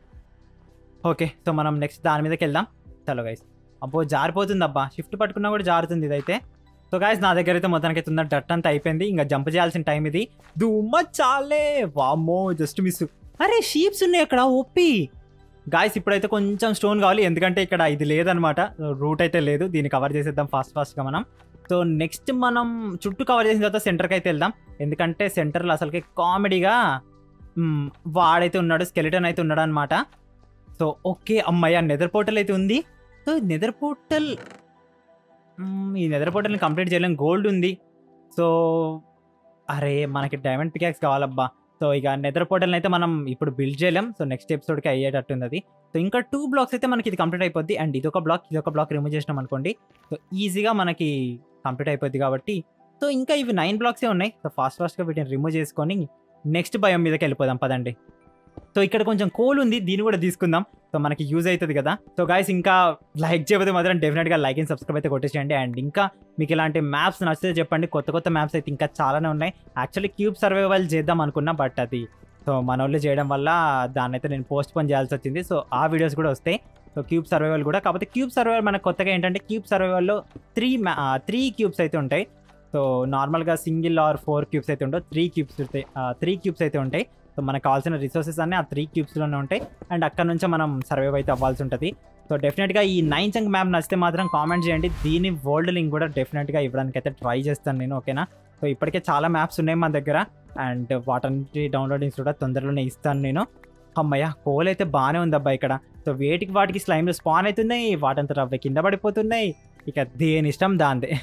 ఓకే సో మనం నెక్స్ట్ దాని మీదకి వెళ్దాం చలో గైస్ అబ్బో జారిపోతుంది అబ్బా షిఫ్ట్ పట్టుకున్నా కూడా జారుతుంది ఇదైతే సో గాయస్ నా దగ్గర అయితే మొత్తానికి అయితే ఉన్న డట్ అంతా అయిపోయింది ఇంకా జంప్ చేయాల్సిన టైం ఇది దుమ్మ చాలే వామ్మో జస్ట్ మిస్ అరే షీప్స్ ఉన్నాయి అక్కడ ఒప్పి గాయస్ ఇప్పుడైతే కొంచెం స్టోన్ కావాలి ఎందుకంటే ఇక్కడ ఇది లేదనమాట రూట్ అయితే లేదు దీన్ని కవర్ చేసేద్దాం ఫాస్ట్ ఫాస్ట్గా మనం సో నెక్స్ట్ మనం చుట్టూ కవర్ చేసిన తర్వాత సెంటర్కి అయితే వెళ్దాం ఎందుకంటే సెంటర్లో అసలుకి కామెడీగా మ్, వాడైతే ఉన్నాడు స్కెలిటన్ అయితే ఉన్నాడు అనమాట సో ఓకే అమ్మయ్య నెదర్ పోర్టల్ అయితే ఉంది సో నెదర్ పోర్టల్ మ్, ఈ నెదర్ పోర్టల్ని కంప్లీట్ చేయలేం గోల్డ్ ఉంది సో అరే మనకి డైమండ్ పికాక్స్ కావాలబ్బా సో ఇక నెదర్ పోర్టల్ అయితే మనం ఇప్పుడు బిల్డ్ చేయలేం సో నెక్స్ట్ ఎపిసోడ్కి అయ్యేటట్టుంది అది సో ఇంకా టూ బ్లాక్స్ అయితే మనకి ఇది కంప్లీట్ అయిపోద్ది అండ్ ఇదొక బ్లాక్ ఇదొక బ్లాక్ రిమూవ్ చేసినాం అనుకోండి సో ఈజీగా మనకి కంప్లీట్ అయిపోద్ది కాబట్టి సో ఇంకా ఇవి నైన్ బ్లాక్సే ఉన్నాయి సో ఫాస్ట్ ఫాస్ట్గా వీటిని రిమూవ్ చేసుకొని నెక్స్ట్ భయం మీదకి వెళ్ళిపోదాం పదండి సో ఇక్కడ కొంచెం కోల్ ఉంది దీన్ని కూడా తీసుకుందాం సో మనకి యూజ్ అవుతుంది కదా సో గాయస్ ఇంకా లైక్ చేయకపోతే మాత్రం డెఫినెట్గా లైక్ అండ్ సబ్స్క్రైబ్ అయితే కొట్టేసేయండి అండ్ ఇంకా మీకు ఇలాంటి మ్యాప్స్ నచ్చితే చెప్పండి కొత్త కొత్త మ్యాప్స్ అయితే ఇంకా చాలానే ఉన్నాయి యాక్చువల్లీ క్యూబ్ సర్వైవల్ చేద్దాం అనుకున్నా బట్ అది సో మన వాళ్ళు చేయడం వల్ల దాన్ని అయితే నేను పోస్ట్ పోన్ చేయాల్సి వచ్చింది సో ఆ వీడియోస్ కూడా వస్తాయి సో క్యూబ్ సర్వైవల్ కూడా కాకపోతే క్యూబ్ సర్వైవల్ మనకు కొత్తగా ఏంటంటే క్యూబ్ సర్వైవల్లో త్రీ త్రీ క్యూబ్స్ అయితే ఉంటాయి సో నార్మల్గా సింగిల్ ఆర్ ఫోర్ క్యూబ్స్ అయితే ఉండవు త్రీ క్యూబ్స్ ఉంటాయి త్రీ క్యూబ్స్ అయితే ఉంటాయి సో మనకు కావాల్సిన రిసోర్సెస్ అన్నీ ఆ త్రీ క్యూబ్స్లోనే ఉంటాయి అండ్ అక్కడ నుంచే మనం సర్వైవ్ అయితే అవ్వాల్సి ఉంటుంది సో డెఫినెట్గా ఈ నైన్ చంక్ మ్యాప్ నచ్చితే మాత్రం కామెంట్ చేయండి దీని వరల్డ్ లింక్ కూడా డెఫినెట్గా ఇవ్వడానికి అయితే ట్రై చేస్తాను నేను ఓకేనా సో ఇప్పటికే చాలా మ్యాప్స్ ఉన్నాయి మన దగ్గర అండ్ వాటన్నిటి డౌన్లోడింగ్స్ కూడా తొందరలోనే ఇస్తాను నేను అమ్మయ్య కోల్ అయితే బాగానే ఉంది అబ్బా ఇక్కడ సో వేటికి వాటికి స్లైమ్లు స్పాన్ అవుతున్నాయి వాటంతా అవి కింద పడిపోతున్నాయి ఇక దేని ఇష్టం దాందే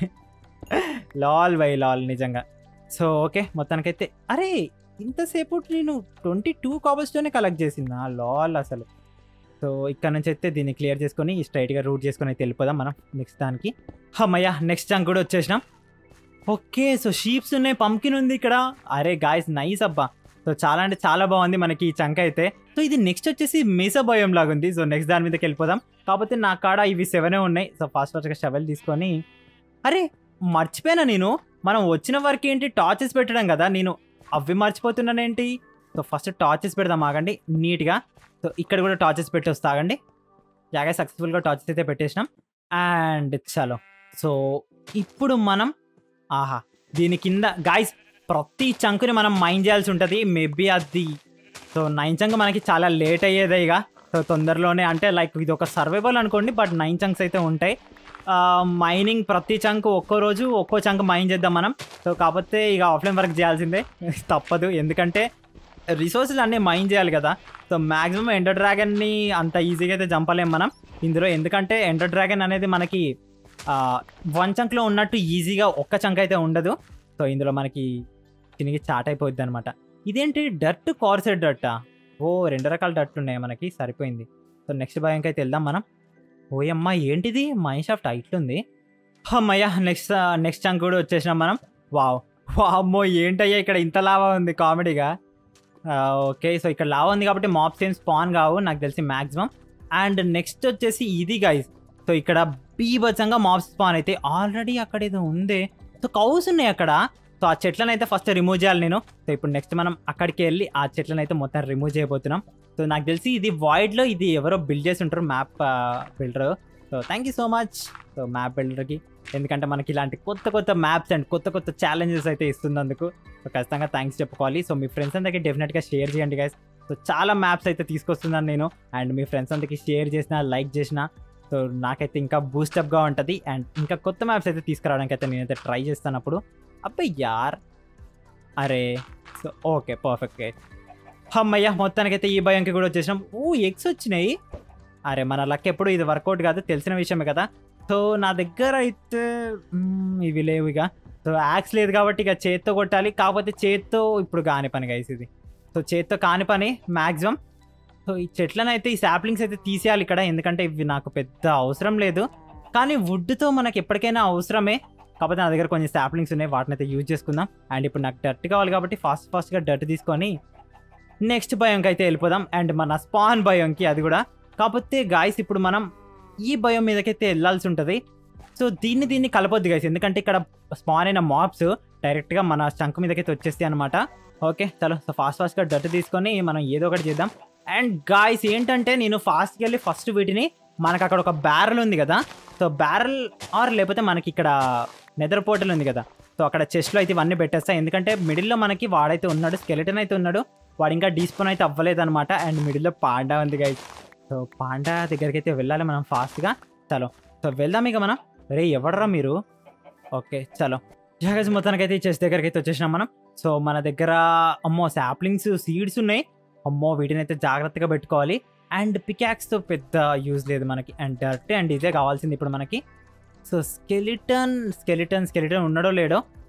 లాల్ బై లాల్ నిజంగా సో ఓకే మొత్తానికైతే అరే ఇంతసేపు నేను ట్వంటీ టూ కాబల్స్తోనే కలెక్ట్ చేసిందా లాల్ అసలు సో ఇక్కడ నుంచి అయితే దీన్ని క్లియర్ చేసుకొని స్ట్రైట్గా రూట్ చేసుకొని అయితే వెళ్ళిపోదాం మనం నెక్స్ట్ దానికి అమ్మయ్య నెక్స్ట్ చంక్ కూడా వచ్చేసినాం ఓకే సో షీప్స్ ఉన్నాయి పంకిన్ ఉంది ఇక్కడ అరే గాయస్ నైస్ అబ్బా సో చాలా అంటే చాలా బాగుంది మనకి ఈ చంక అయితే సో ఇది నెక్స్ట్ వచ్చేసి మీసా భయం లాగా ఉంది సో నెక్స్ట్ దాని మీదకి వెళ్ళిపోదాం కాకపోతే నా కాడ ఇవి సెవెనే ఉన్నాయి సో ఫాస్ట్ ఫాస్ట్గా షవెల్ తీసుకొని అరే మర్చిపోయినా నేను మనం వచ్చిన వరకు ఏంటి టార్చెస్ పెట్టడం కదా నేను అవి మర్చిపోతున్నానేంటి సో ఫస్ట్ టార్చెస్ పెడదాం ఆగండి నీట్గా సో ఇక్కడ కూడా టార్చెస్ పెట్టి వస్తా ఆగండి జాగా సక్సెస్ఫుల్గా టార్చెస్ అయితే పెట్టేసినాం అండ్ చలో సో ఇప్పుడు మనం ఆహా దీని కింద గాయస్ ప్రతి చంకుని మనం మైండ్ చేయాల్సి ఉంటుంది మేబీ అది సో నైన్ చంక్ మనకి చాలా లేట్ అయ్యేదే ఇక సో తొందరలోనే అంటే లైక్ ఇది ఒక సర్వైవల్ అనుకోండి బట్ నైన్ చంక్స్ అయితే ఉంటాయి మైనింగ్ ప్రతి చంక్ ఒక్కో రోజు ఒక్కో చంక్ మైన్ చేద్దాం మనం సో కాకపోతే ఇక ఆఫ్లైన్ వర్క్ చేయాల్సిందే తప్పదు ఎందుకంటే రిసోర్సెస్ అన్నీ మైన్ చేయాలి కదా సో మ్యాక్సిమం ఎండర్ డ్రాగన్ని అంత ఈజీగా అయితే చంపలేం మనం ఇందులో ఎందుకంటే ఎండర్ డ్రాగన్ అనేది మనకి వన్ చంక్లో ఉన్నట్టు ఈజీగా ఒక్క చంక్ అయితే ఉండదు సో ఇందులో మనకి తిరిగి చాట్ అయిపోద్ది అనమాట ఇదేంటి డర్ట్ కార్సెట్ డట్టా ఓ రెండు రకాల డర్ట్ ఉన్నాయి మనకి సరిపోయింది సో నెక్స్ట్ భయంకి అయితే వెళ్దాం మనం ఓయమ్మ ఏంటిది మైన్షాఫ్ట్ ఇట్లుంది అమ్మయ్య నెక్స్ట్ నెక్స్ట్ చంక్ కూడా వచ్చేసినాం మనం వావ్ వామ్మో ఏంటయ్యా ఇక్కడ ఇంత లావా ఉంది కామెడీగా ఓకే సో ఇక్కడ లావా ఉంది కాబట్టి మాప్స్ ఏం స్పాన్ కావు నాకు తెలిసి మ్యాక్సిమం అండ్ నెక్స్ట్ వచ్చేసి ఇది గైస్ సో ఇక్కడ బీభత్సంగా మాప్స్ స్పాన్ అయితే ఆల్రెడీ అక్కడ ఏదో ఉంది సో కౌస్ ఉన్నాయి అక్కడ సో ఆ చెట్లను అయితే ఫస్ట్ రిమూవ్ చేయాలి నేను సో ఇప్పుడు నెక్స్ట్ మనం అక్కడికి వెళ్ళి ఆ చెట్లను అయితే మొత్తం రిమూవ్ చేయబోతున్నాం సో నాకు తెలిసి ఇది వాయిడ్లో ఇది ఎవరో బిల్డ్ చేసి ఉంటారు map builder so thank you so much so map బిల్డర్కి ఎందుకంటే మనకి ఇలాంటి కొత్త కొత్త మ్యాప్స్ అండ్ కొత్త కొత్త ఛాలెంజెస్ అయితే ఇస్తున్నందుకు సో ఖచ్చితంగా థ్యాంక్స్ చెప్పుకోవాలి సో మీ ఫ్రెండ్స్ అందరికీ డెఫినెట్గా షేర్ చేయండి గైస్ సో చాలా మ్యాప్స్ అయితే తీసుకొస్తున్నాను నేను అండ్ మీ ఫ్రెండ్స్ అందరికీ షేర్ చేసిన లైక్ చేసిన సో నాకైతే ఇంకా బూస్టప్గా ఉంటుంది అండ్ ఇంకా కొత్త మ్యాప్స్ అయితే తీసుకురావడానికి అయితే నేనైతే ట్రై చేస్తాను అప్పుడు అబ్బాయి యార్ అరే సో ఓకే పర్ఫెక్ట్ అమ్మయ్య మొత్తానికైతే ఈ భయంకి కూడా వచ్చేసినాం ఓ ఎగ్స్ వచ్చినాయి అరే మన లక్ ఎప్పుడు ఇది వర్కౌట్ కాదు తెలిసిన విషయమే కదా సో నా దగ్గర అయితే మ్మ్, ఇవి లేవు ఇక సో యాక్స్ లేదు కాబట్టి ఇక చేత్తో కొట్టాలి కాకపోతే చేత్తో ఇప్పుడు కాని పని గైస్ ఇది సో చేత్తో కాని పని మ్యాక్సిమం సో ఈ చెట్లను అయితే ఈ సాప్లింగ్స్ అయితే తీసేయాలి ఇక్కడ ఎందుకంటే ఇవి నాకు పెద్ద అవసరం లేదు కానీ వుడ్తో మనకి ఎప్పటికైనా అవసరమే కాకపోతే నా దగ్గర కొన్ని సాప్లింగ్స్ ఉన్నాయి వాటిని అయితే యూజ్ చేసుకుందాం అండ్ ఇప్పుడు నాకు డర్ట్ కావాలి కాబట్టి ఫాస్ట్ ఫాస్ట్గా డర్ట్ తీసుకొని నెక్స్ట్ భయంకి అయితే వెళ్ళిపోదాం అండ్ మన స్పాన్ భయంకి అది కూడా కాకపోతే గాయస్ ఇప్పుడు మనం ఈ భయం మీదకైతే వెళ్ళాల్సి ఉంటుంది సో దీన్ని దీన్ని కలపొద్దు గైస్ ఎందుకంటే ఇక్కడ స్పాన్ అయిన మాప్స్ డైరెక్ట్గా మన చంక్ మీదకైతే వచ్చేస్తాయి అనమాట ఓకే చలో సో ఫాస్ట్ ఫాస్ట్గా డర్ట్ తీసుకొని మనం ఏదో ఒకటి చేద్దాం అండ్ గాయస్ ఏంటంటే నేను ఫాస్ట్కి వెళ్ళి ఫస్ట్ వీటిని మనకు అక్కడ ఒక బ్యారల్ ఉంది కదా సో బ్యారల్ ఆర్ లేకపోతే మనకి ఇక్కడ నెదర్ పోర్టల్ ఉంది కదా సో అక్కడ చెస్ట్లో అయితే ఇవన్నీ పెట్టేస్తా ఎందుకంటే మిడిల్లో మనకి వాడైతే ఉన్నాడు స్కెలిటన్ అయితే ఉన్నాడు వాడు ఇంకా డీస్పోన్ అయితే అవ్వలేదు అనమాట అండ్ మిడిల్లో పాండా ఉంది గైస్ సో పాండా దగ్గరికి అయితే వెళ్ళాలి మనం ఫాస్ట్గా చలో సో వెళ్దాం ఇక మనం రే ఎవడరా మీరు ఓకే చలో జగజ్ మొత్తానికి అయితే చెస్ దగ్గరికి అయితే వచ్చేసినాం మనం సో మన దగ్గర అమ్మో సాప్లింగ్స్ సీడ్స్ ఉన్నాయి అమ్మో వీటిని అయితే జాగ్రత్తగా పెట్టుకోవాలి అండ్ పికాక్స్తో పెద్ద యూజ్ లేదు మనకి అండ్ డర్ట్ అండ్ ఇదే కావాల్సింది ఇప్పుడు మనకి సో స్కెలిటన్ స్కెలిటన్ స్కెలిటన్ ఉన్నాడో లేడో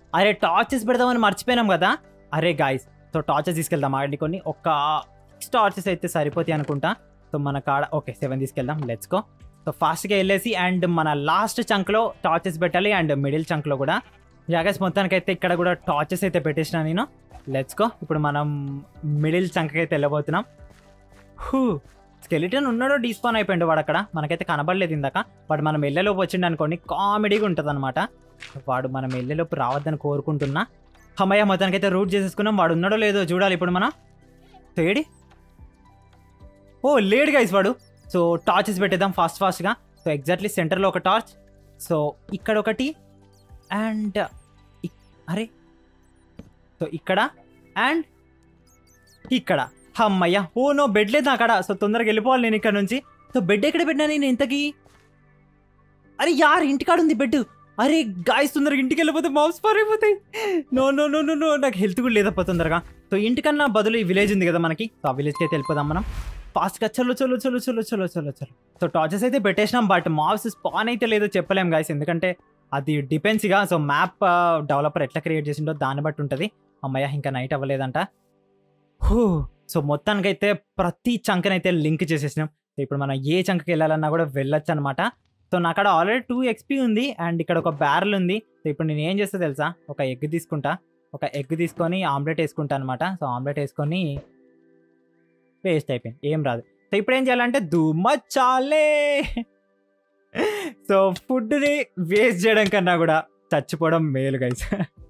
అరే టార్చెస్ పెడదామని మర్చిపోయినాం కదా అరే గాయస్ సో టార్చెస్ తీసుకెళ్దాం ఆడి కొన్ని ఒక సిక్స్ టార్చెస్ అయితే సరిపోతాయి అనుకుంటా సో మన కాడ ఓకే సెవెన్ తీసుకెళ్దాం లెట్స్ గో సో ఫాస్ట్గా వెళ్ళేసి అండ్ మన లాస్ట్ చంక్లో టార్చెస్ పెట్టాలి అండ్ మిడిల్ చంక్లో కూడా యాగస్ మొత్తానికి అయితే ఇక్కడ కూడా టార్చెస్ అయితే పెట్టేసిన నేను లెట్స్ గో ఇప్పుడు మనం మిడిల్ చంక్కి అయితే వెళ్ళబోతున్నాం హూ స్కెలిటన్ ఉన్నాడో డిస్పాన్ అయిపోయిండు వాడు అక్కడ మనకైతే కనబడలేదు ఇందాక వాడు మనం వెళ్ళేలోపు వచ్చిండు అనుకోండి కామెడీగా ఉంటుంది అనమాట వాడు మనం వెళ్ళేలోపు రావద్దని కోరుకుంటున్నా అమ్మయ్య మొత్తానికి అయితే రూట్ చేసేసుకున్నాం వాడు ఉన్నాడో లేదో చూడాలి ఇప్పుడు మనం తేడి ఓ లేడు గైస్ వాడు సో టార్చెస్ పెట్టేద్దాం ఫాస్ట్ ఫాస్ట్గా సో ఎగ్జాక్ట్లీ సెంటర్లో ఒక టార్చ్ సో ఇక్కడ ఒకటి అండ్ అరే సో ఇక్కడ అండ్ ఇక్కడ అమ్మయ్య ఓ నో బెడ్ లేదు అక్కడ సో తొందరగా వెళ్ళిపోవాలి నేను ఇక్కడ నుంచి సో బెడ్ ఎక్కడ పెట్టినా నేను ఇంతకి అరే యార్ ఇంటికాడ ఉంది బెడ్ అరే గాయస్ తొందరగా ఇంటికి వెళ్ళిపోతే మౌస్ పారైపోతాయి no no no no no నాకు హెల్త్ కూడా లేదప్ప తొందరగా సో ఇంటికన్నా బదులు ఈ విలేజ్ ఉంది కదా మనకి సో ఆ విలేజ్కి అయితే వెళ్ళిపోదాం మనం ఫాస్ట్గా చలో చలో చలో చలో చలో చలో చలో సో టార్చెస్ అయితే పెట్టేసినాం బట్ మావ్స్ స్పాన్ అయితే లేదో చెప్పలేం గాయస్ ఎందుకంటే అది డిపెండ్స్ ఇక సో మ్యాప్ డెవలపర్ ఎట్లా క్రియేట్ చేసిండో దాన్ని బట్టి ఉంటుంది అమ్మయ్య ఇంకా నైట్ అవ్వలేదంట హూ సో మొత్తానికైతే ప్రతి చంకనైతే లింక్ చేసేసినాం సో ఇప్పుడు మనం ఏ చంకకి వెళ్ళాలన్నా కూడా వెళ్ళొచ్చు అనమాట సో నా అక్కడ ఆల్రెడీ టూ ఎక్స్పీ ఉంది అండ్ ఇక్కడ ఒక బ్యారల్ ఉంది సో ఇప్పుడు నేను ఏం చేస్తా తెలుసా ఒక ఎగ్ తీసుకుంటా ఒక ఎగ్ తీసుకొని ఆమ్లెట్ వేసుకుంటా అనమాట సో ఆమ్లెట్ వేసుకొని వేస్ట్ అయిపోయింది ఏం రాదు సో ఇప్పుడు ఏం చేయాలంటే దుమ్మచ్చాలే సో ఫుడ్ని వేస్ట్ చేయడం కన్నా కూడా చచ్చిపోవడం మేలు గైస్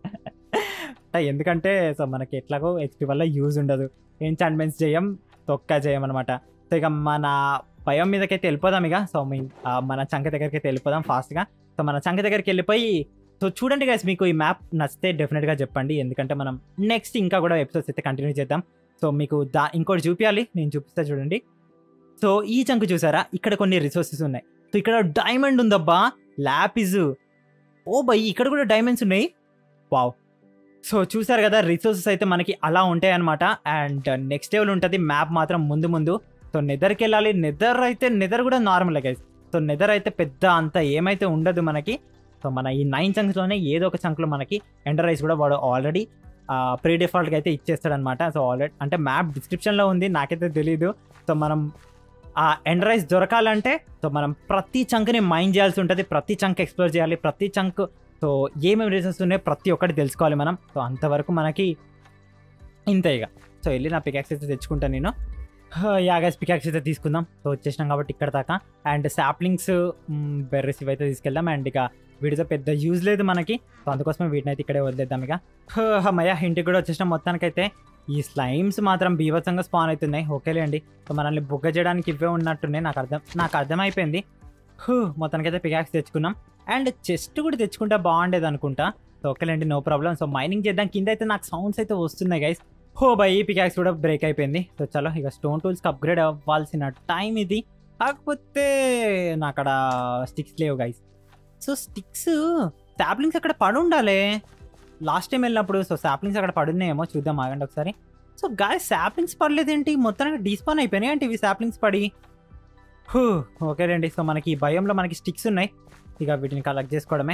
ఎందుకంటే సో మనకి ఎట్లాగో హెచ్పి వల్ల యూజ్ ఉండదు ఎంచాన్మెంట్స్ చేయం తొక్క చేయం అనమాట సో ఇక మన భయం మీదకైతే వెళ్ళిపోదాం ఇక సో మీ ఆ, మన చంక దగ్గరికి అయితే వెళ్ళిపోదాం ఫాస్ట్గా సో మన చంక దగ్గరికి వెళ్ళిపోయి సో చూడండి గైస్ మీకు ఈ మ్యాప్ నచ్చితే డెఫినెట్గా చెప్పండి ఎందుకంటే మనం నెక్స్ట్ ఇంకా కూడా ఎపిసోడ్స్ అయితే కంటిన్యూ చేద్దాం సో మీకు దా ఇంకోటి చూపించాలి నేను చూపిస్తా చూడండి సో ఈ చంకు చూసారా ఇక్కడ కొన్ని రిసోర్సెస్ ఉన్నాయి సో ఇక్కడ డైమండ్ ఉందబ్బా ల్యాపిజ్ ఓ బై ఇక్కడ కూడా డైమండ్స్ ఉన్నాయి వావ్ సో చూసారు కదా రిసోర్సెస్ అయితే మనకి అలా ఉంటాయి అనమాట అండ్ నెక్స్ట్ లెవెల్ ఉంటుంది మ్యాప్ మాత్రం ముందు ముందు సో నెదర్కి వెళ్ళాలి నెదర్ అయితే నెదర్ కూడా నార్మల్ గైస్ సో నెదర్ అయితే పెద్ద అంత ఏమైతే ఉండదు మనకి సో మన ఈ నైన్ చంక్స్లోనే ఏదో ఒక చంక్లో మనకి ఎంటర్ రైస్ కూడా వాడు ఆల్రెడీ ప్రీ డిఫాల్ట్గా అయితే ఇచ్చేస్తాడనమాట సో ఆల్రెడీ అంటే మ్యాప్ డిస్క్రిప్షన్లో ఉంది నాకైతే తెలీదు సో మనం ఆ ఎండ్ రైస్ దొరకాలంటే సో మనం ప్రతి చంక్ని మైండ్ చేయాల్సి ఉంటుంది ప్రతి చంక్ ఎక్స్ప్లోర్ చేయాలి ప్రతి చంక్ సో ఏమేమి రీజన్స్ ఉన్నాయో ప్రతి ఒక్కటి తెలుసుకోవాలి మనం సో అంతవరకు మనకి ఇంతే ఇక సో వెళ్ళి నా పికాక్స్ అయితే తెచ్చుకుంటాను నేను యాగస్ పికాక్స్ అయితే తీసుకుందాం సో వచ్చేసినాం కాబట్టి ఇక్కడ దాకా అండ్ సాప్లింగ్స్ బెర్రీస్ ఇవైతే తీసుకెళ్దాం అండ్ ఇక వీటితో పెద్ద యూజ్ లేదు మనకి సో అందుకోసమే వీటిని అయితే ఇక్కడే వదిలేద్దాం ఇక అమ్మయ్య ఇంటికి కూడా వచ్చేసినాం మొత్తానికైతే ఈ స్లైమ్స్ మాత్రం బీభత్సంగా స్పాన్ అవుతున్నాయి ఓకేలే అండి సో మనల్ని బుగ్గ చేయడానికి ఇవే ఉన్నట్టున్నాయి నాకు అర్థం నాకు అర్థమైపోయింది హూ మొత్తానికైతే పికాక్స్ తెచ్చుకున్నాం అండ్ చెస్ట్ కూడా తెచ్చుకుంటే బాగుండేది అనుకుంటా సో ఓకేలేండి నో ప్రాబ్లం సో మైనింగ్ చేద్దాం కింద అయితే నాకు సౌండ్స్ అయితే వస్తున్నాయి గైస్ హో బై పికాక్స్ కూడా బ్రేక్ అయిపోయింది సో చలో ఇక స్టోన్ టూల్స్కి అప్గ్రేడ్ అవ్వాల్సిన టైం ఇది కాకపోతే నా అక్కడ స్టిక్స్ లేవు గైస్ సో స్టిక్స్ సాప్లింగ్స్ అక్కడ పడి ఉండాలి లాస్ట్ టైం వెళ్ళినప్పుడు సో సాప్లింగ్స్ అక్కడ పడున్నాయేమో చూద్దాం ఆగండి ఒకసారి సో గాయ సాప్లింగ్స్ పడలేదేంటి మొత్తానికి డిస్పాన్ అయిపోయినాయి అంటే ఇవి సాప్లింగ్స్ పడి హూ ఓకేలేండి సో మనకి ఈ భయంలో మనకి స్టిక్స్ ఉన్నాయి ఇక వీటిని కలెక్ట్ చేసుకోవడమే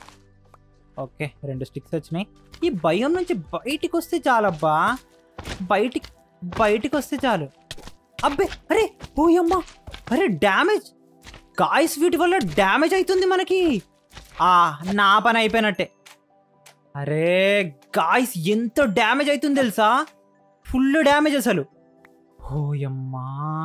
ఓకే రెండు స్టిక్స్ వచ్చినాయి ఈ భయం నుంచి బయటికి వస్తే చాలబ్బా బయటికి బయటికి వస్తే చాలు అబ్బే అరే ఓయమ్మా అరే డ్యామేజ్ గాయస్ వీటి వల్ల డ్యామేజ్ అవుతుంది మనకి ఆ నా పని అయిపోయినట్టే అరే గాయస్ ఎంత డ్యామేజ్ అవుతుంది తెలుసా ఫుల్ డ్యామేజ్ అసలు ఓయమ్మా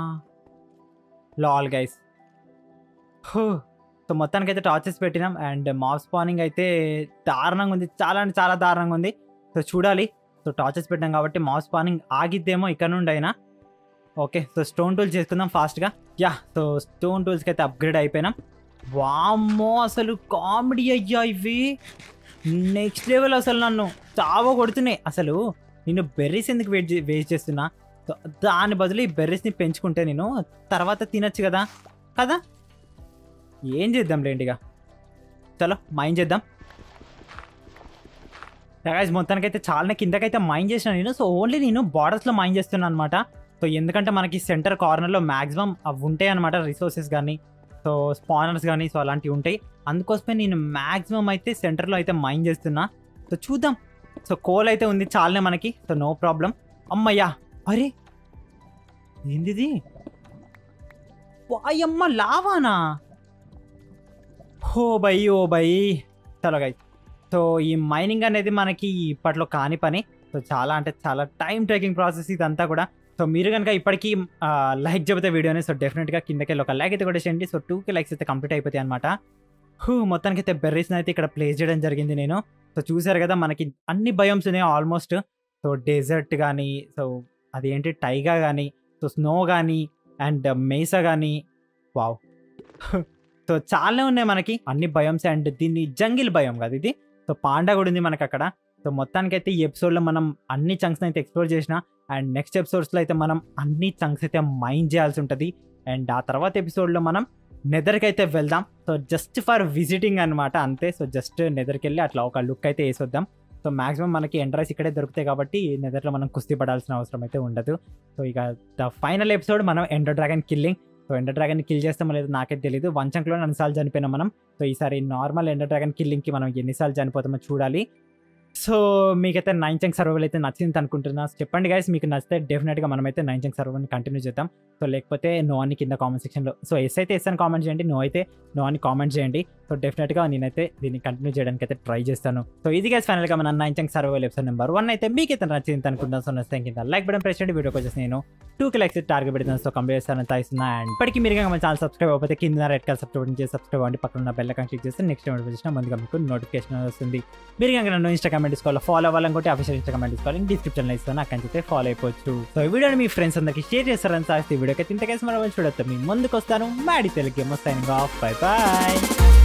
లాల్ గైస్ హో సో మొత్తానికి అయితే టార్చెస్ పెట్టినాం అండ్ మాప్ స్పానింగ్ అయితే దారుణంగా ఉంది చాలా అంటే చాలా దారుణంగా ఉంది సో చూడాలి సో టార్చెస్ పెట్టాం కాబట్టి మాప్ స్పానింగ్ ఆగిద్దేమో ఇక్కడ నుండి అయినా ఓకే సో స్టోన్ టూల్స్ చేసుకుందాం ఫాస్ట్గా యా సో స్టోన్ టూల్స్కి అయితే అప్గ్రేడ్ అయిపోయినాం వామ్మో అసలు కామెడీ అయ్యా ఇవి నెక్స్ట్ లెవెల్ అసలు నన్ను చావో కొడుతున్నాయి అసలు నేను బెర్రీస్ ఎందుకు వెయిట్ వేస్ట్ చేస్తున్నా సో దాని బదులు ఈ బెర్రీస్ని పెంచుకుంటే నేను తర్వాత తినొచ్చు కదా కదా ఏం చేద్దాం లేండిగా చలో మైండ్ చేద్దాం గాయస్ మొత్తానికైతే చాలా కిందకైతే మైండ్ చేసిన నేను సో ఓన్లీ నేను బార్డర్స్లో మైండ్ చేస్తున్నాను అనమాట సో ఎందుకంటే మనకి సెంటర్ కార్నర్లో మ్యాక్సిమం అవి ఉంటాయి అనమాట రిసోర్సెస్ కానీ సో స్పానర్స్ కానీ సో అలాంటివి ఉంటాయి అందుకోసమే నేను మ్యాక్సిమం అయితే సెంటర్లో అయితే మైండ్ చేస్తున్నా సో చూద్దాం సో కోల్ అయితే ఉంది చాలనే మనకి సో నో ప్రాబ్లం అమ్మయ్యా అరే ఏందిది వాయమ్మ లావానా హో బై ఓ బై చలో గై సో ఈ మైనింగ్ అనేది మనకి ఇప్పట్లో కాని పని సో చాలా అంటే చాలా టైం టేకింగ్ ప్రాసెస్ ఇదంతా కూడా సో మీరు కనుక ఇప్పటికీ లైక్ చెబితే వీడియోని సో డెఫినెట్గా కిందకి వెళ్ళి ఒక లైక్ అయితే కూడా చేయండి సో టూకి లైక్స్ అయితే కంప్లీట్ అయిపోతాయి అనమాట హూ మొత్తానికి అయితే బెర్రీస్ని అయితే ఇక్కడ ప్లేస్ చేయడం జరిగింది నేను సో చూసారు కదా మనకి అన్ని భయంస్ ఉన్నాయి ఆల్మోస్ట్ సో డెజర్ట్ కానీ సో అదేంటి టైగా కానీ సో స్నో కానీ అండ్ మేసా కానీ వావ్ సో చాలానే ఉన్నాయి మనకి అన్ని భయంస్ అండ్ దీన్ని జంగిల్ భయం కదా ఇది సో పాండా కూడా ఉంది మనకి అక్కడ సో మొత్తానికైతే ఈ ఎపిసోడ్లో మనం అన్ని చంక్స్ అయితే ఎక్స్ప్లోర్ చేసిన అండ్ నెక్స్ట్ ఎపిసోడ్స్లో అయితే మనం అన్ని చంక్స్ అయితే మైండ్ చేయాల్సి ఉంటుంది అండ్ ఆ తర్వాత ఎపిసోడ్లో మనం నెదర్కి అయితే వెళ్దాం సో జస్ట్ ఫర్ విజిటింగ్ అనమాట అంతే సో జస్ట్ నెదర్కి వెళ్ళి అట్లా ఒక లుక్ అయితే వేసొద్దాం సో మాక్సిమం మనకి ఎంట్రన్స్ ఇక్కడే దొరుకుతాయి కాబట్టి నెదర్లో మనం కుస్తీ పడాల్సిన అవసరం అయితే ఉండదు సో ఇక ద ఫైనల్ ఎపిసోడ్ మనం Ender Dragon killing so Ender Dragon kill చేస్తామో లేదో నాకే తెలియదు వన్ చంక్లో ఎన్నిసార్లు చనిపోయినాం మనం సో ఈసారి నార్మల్ ఎండర్ డ్రాగన్ కిల్లింగ్కి మనం ఎన్నిసార్లు చనిపోతామో చూడాలి సో మీకైతే నైన్ చంక్ సర్వైవల్ అయితే నచ్చింది అనుకుంటున్నా చెప్పండి గైస్ మీకు నచ్చితే డెఫినెట్గా మనమైతే నైన్ చంక్ సర్వైవల్ని కంటిన్యూ చేద్దాం సో లేకపోతే నో అని కింద కామెంట్ సెక్షన్లో సో ఎస్ అయితే ఎస్ అని కామెంట్ చేయండి నో అయితే నో అని కామెంట్ చేయండి సో డెఫినెట్గా నేనైతే దీన్ని కంటిన్యూ చేయడానికి అయితే ట్రై చేస్తాను సో ఇది గైస్ ఫైనల్గా మన nine chunk survival episode number one అయితే మీకైతే నచ్చింది అనుకుంటాను సో నచ్చితే కింద లైక్ బటన్ ప్రెస్ చేయండి వీడియోకి వచ్చేసి నేను టూకి లైక్స్ టార్గెట్ పెడతాను సో కంప్లీట్ చేస్తాను తాయిస్తున్నా అండ్ ఇప్పటికీ మీరు కనుక మన ఛానల్ సబ్స్క్రైబ్ అయిపోతే కింద రెడ్ కలర్ సబ్స్క్రైబ్ చేసి సబ్స్క్రైబ్ అవ్వండి పక్కన ఉన్న బెల్ ఐకాన్ క్లిక్ చేస్తే నెక్స్ట్ నోటిఫికేషన్ ముందుగా మీకు నోటిఫికేషన్ వస్తుంది మీరు కనుక నన్ను ఇన్స్టాగ్రామ్ తీసుకోవాలి ఫాలో అవ్వాలనుకుంటే అఫీషియల్ ఇన్స్టాగ్రామ్ తీసుకోవాలి డిస్క్రిప్షన్లో ఇస్తాను అక్కడి నుంచి ఫాలో అయిపోవచ్చు సో ఈ వీడియోని మీ ఫ్రెండ్స్ అందరికి షేర్ చేస్తారని సాగిస్తే ఈ వీడియోకి ఇంతకేసి మనం చూడొచ్చు మీ ముందుకు వస్తాను మాడి తెలుగు గేమ్ వస్తాయి బై బాయ్